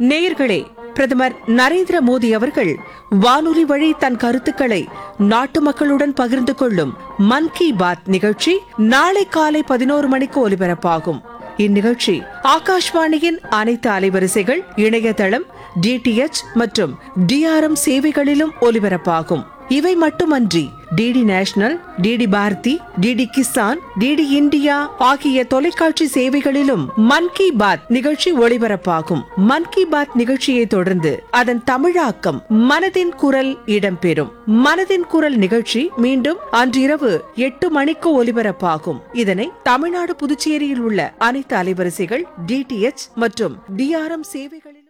நேயர்களே பிரதமர் நரேந்திர மோடி அவர்கள் வானொலி வழி தன் கருத்துக்களை நாட்டு மக்களுடன் பகிர்ந்து கொள்ளும் மன் கி பாத் நிகழ்ச்சி நாளை காலை பதினோரு மணிக்கு ஒலிபரப்பாகும் இந்நிகழ்ச்சி ஆகாஷ்வாணியின் அனைத்து அலைவரிசைகள் இணையதளம் டிடிஎச் மற்றும் டிஆர்எம் சேவைகளிலும் ஒலிபரப்பாகும் இவை மட்டுமன்றி DD national DD Bharati DD Kisan DD India ஆகிய தொலைக்காட்சி சேவைகளிலும் மன் கி பாத் நிகழ்ச்சி ஒளிபரப்பாகும் மன் கி பாத் நிகழ்ச்சியை தொடர்ந்து அதன் தமிழாக்கம் மனதின் குரல் இடம்பெறும் மனதின் குரல் நிகழ்ச்சி மீண்டும் அன்றிரவு எட்டு மணிக்கு ஒலிபரப்பாகும் இதனை தமிழ்நாடு புதுச்சேரியில் உள்ள அனைத்து அலைவரிசைகள் டிடிஎச் மற்றும் டிஆர்எம் சேவைகளிலும்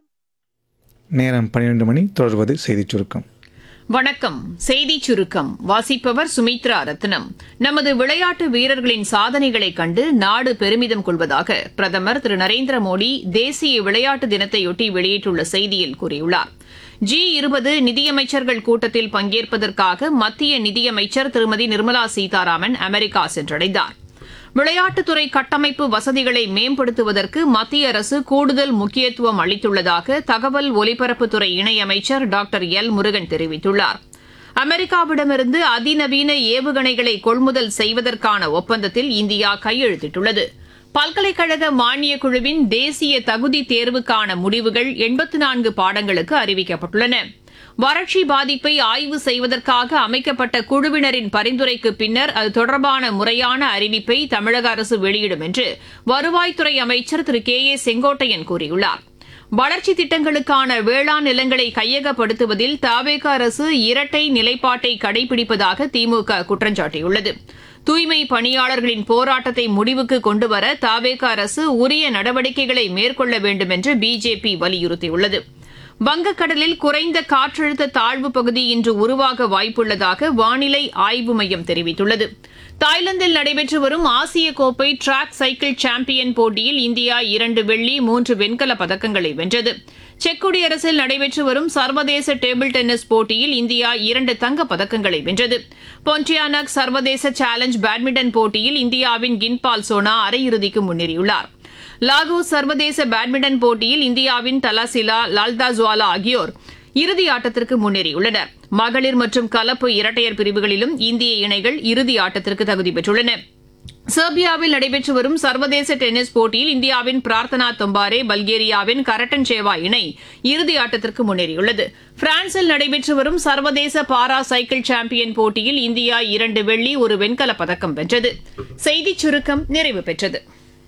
நேரம் பன்னிரண்டு மணி தொடர்வது செய்திச் சுருக்கம் வணக்கம் செய்தி சுருக்கம் வாசிப்பவர் சுமித்ரா ரத்னம் நமது விளையாட்டு வீரர்களின் சாதனைகளைக் கண்டு நாடு பெருமிதம் கொள்வதாக பிரதமர் திரு நரேந்திர மோடி தேசிய விளையாட்டு தினத்தையொட்டி வெளியிட்டுள்ள செய்தியில் கூறியுள்ளார் ஜி இருபது நிதியமைச்சர்கள் கூட்டத்தில் பங்கேற்பதற்காக மத்திய நிதியமைச்சர் திருமதி நிர்மலா சீதாராமன் அமெரிக்கா சென்றடைந்தார் விளையாட்டுத்துறை கட்டமைப்பு வசதிகளை மேம்படுத்துவதற்கு மத்திய அரசு கூடுதல் முக்கியத்துவம் அளித்துள்ளதாக தகவல் ஒலிபரப்புத்துறை இணையமைச்சர் டாக்டர் எல் முருகன் தெரிவித்துள்ளார் அமெரிக்காவிடமிருந்து அதிநவீன ஏவுகணைகளை கொள்முதல் செய்வதற்கான ஒப்பந்தத்தில் இந்தியா கையெழுத்திட்டுள்ளது பல்கலைக்கழக மானியக் குழுவின் தேசிய தகுதி தேர்வுக்கான முடிவுகள் எண்பத்து நான்கு பாடங்களுக்கு அறிவிக்கப்பட்டுள்ளன வறட்சி பாதிப்பை ஆய்வு செய்வதற்காக அமைக்கப்பட்ட குழுவினரின் பரிந்துரைக்கு பின்னர் அது தொடர்பான முறையான அறிவிப்பை தமிழக அரசு வெளியிடும் என்று வருவாய்த்துறை அமைச்சர் திரு கே ஏ செங்கோட்டையன் கூறியுள்ளார் வளர்ச்சி திட்டங்களுக்கான வேளாண் நிலங்களை கையகப்படுத்துவதில் தாவேக அரசு இரட்டை நிலைப்பாட்டை கடைபிடிப்பதாக திமுக குற்றம் சாட்டியுள்ளது தூய்மை பணியாளர்களின் போராட்டத்தை முடிவுக்கு கொண்டுவர தாவேக அரசு உரிய நடவடிக்கைகளை மேற்கொள்ள வேண்டும் என்று பிஜேபி வலியுறுத்தியுள்ளது வங்கக்கடலில் குறைந்த காற்றழுத்த தாழ்வு பகுதி இன்று உருவாக வாய்ப்புள்ளதாக வானிலை ஆய்வு மையம் தெரிவித்துள்ளது தாய்லாந்தில் நடைபெற்று வரும் ஆசிய கோப்பை டிராக் சைக்கிள் சாம்பியன் போட்டியில் இந்தியா இரண்டு வெள்ளி மூன்று வெண்கல பதக்கங்களை வென்றது செக் குடியரசில் நடைபெற்று வரும் சர்வதேச டேபிள் டென்னிஸ் போட்டியில் இந்தியா இரண்டு தங்கப் பதக்கங்களை வென்றது பொன்டியானக் சர்வதேச சேலஞ்ச் பேட்மிண்டன் போட்டியில் இந்தியாவின் கின்பால் சோனா அரையிறுதிக்கு முன்னேறியுள்ளார் லாகோஸ் சர்வதேச பேட்மிண்டன் போட்டியில் இந்தியாவின் தலாசிலா லால்தா ஜுவாலா ஆகியோர் இறுதி ஆட்டத்திற்கு முன்னேறியுள்ளனர் மகளிர் மற்றும் கலப்பு இரட்டையர் பிரிவுகளிலும் இந்திய இணைகள் இறுதி ஆட்டத்திற்கு தகுதி பெற்றுள்ளன செர்பியாவில் நடைபெற்று வரும் சர்வதேச டென்னிஸ் போட்டியில் இந்தியாவின் பிரார்த்தனா தொம்பாரே பல்கேரியாவின் கரட்டன் சேவா இணை இறுதி ஆட்டத்திற்கு முன்னேறியுள்ளது பிரான்சில் நடைபெற்று வரும் சர்வதேச பாரா சைக்கிள் சாம்பியன் போட்டியில் இந்தியா இரண்டு வெள்ளி ஒரு வெண்கலப் பதக்கம் வென்றது செய்திச் சுருக்கம் நிறைவு பெற்றது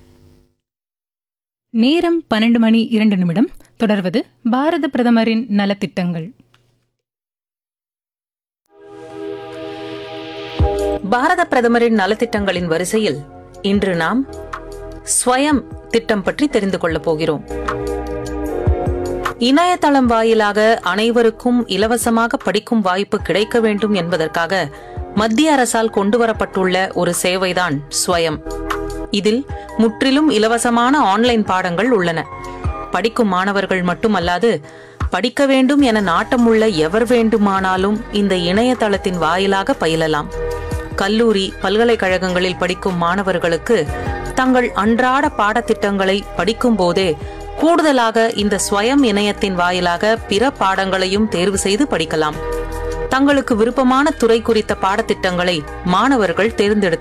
நேரம் பன்னெண்டு மணி இரண்டு நிமிடம் தொடர்வது பாரத பிரதமரின் நலத்திட்டங்கள் பாரத பிரதமரின் நலத்திட்டங்களின் வரிசையில் இன்று நாம் ஸ்வயம் திட்டம் பற்றி தெரிந்து கொள்ளப் போகிறோம் இணையதளம் வாயிலாக அனைவருக்கும் இலவசமாக படிக்கும் வாய்ப்பு கிடைக்க வேண்டும் என்பதற்காக மத்திய அரசால் கொண்டுவரப்பட்டுள்ள ஒரு சேவைதான் ஸ்வயம் இதில் முற்றிலும் இலவசமான ஆன்லைன் பாடங்கள் உள்ளன படிக்கும் மாணவர்கள் மட்டுமல்லாது படிக்க வேண்டும் என நாட்டமுள்ள எவர் வேண்டுமானாலும் இந்த இணையதளத்தின் வாயிலாக பயிலலாம் கல்லூரி பல்கலைக்கழகங்களில் படிக்கும் மாணவர்களுக்கு தங்கள் அன்றாட பாடத்திட்டங்களை படிக்கும் போதே கூடுதலாக இந்த ஸ்வயம் இணையத்தின் வாயிலாக பிற பாடங்களையும் தேர்வு செய்து படிக்கலாம் தங்களுக்கு விருப்பமான துறை குறித்த பாடத்திட்டங்களை மாணவர்கள் தேர்ந்தெடுத்து